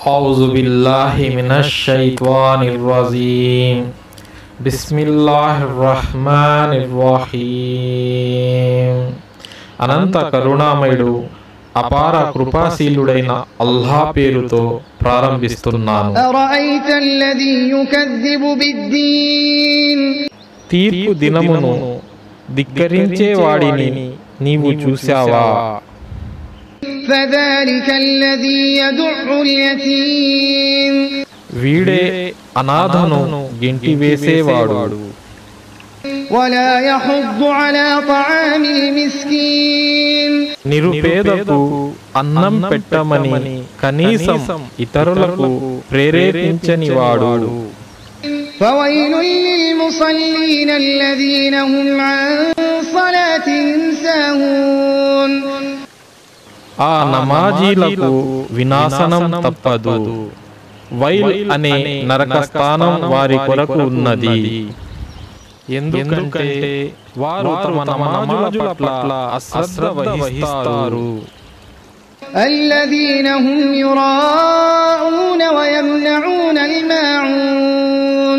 أعوذ بالله من الشيطان الرجيم بسم الله الرحمن الرحيم అనంత కరుణామయుడు అపార కృపాశీలుడైన అల్లా పేరుతో ప్రారంభిస్తున్నాను أرأيت الذي يكذب بالدين తీర్పు దినమును ధిక్కరించే వాడిని నీవు చూశావా فذلك الذي يدع اليتيم వీడే అనాథను గెంటి వేసేవాడు ولا يحض على طعام المسكين నిరుపేదకు అన్నం పెట్టమని కనీసం ఇతరులకు ప్రేరేపించని వాడు فويل للمصلين الذين هم عن صلاتهم ساهون ఆ నమాజీలకు వినాశనం తప్పదు వైల్ అనే నరక స్థానం వారి కొరకు ఉన్నది ఎందుకంటే వారు తమ నమాజుల పట్ల అశ్రద్ధ వహిస్తారు الذين هم يراءون ويمنعون الماعون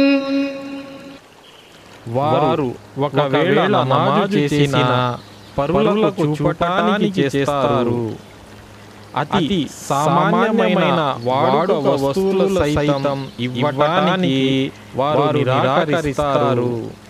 వారు ఒకవేళ నమాజు చేసిన పరులకు చూపటానికి చేస్తారు అతి సామాన్యమైన వాడుక వస్తువులు సైతం ఇవ్వటానికి వారు నిరాకరిస్తారు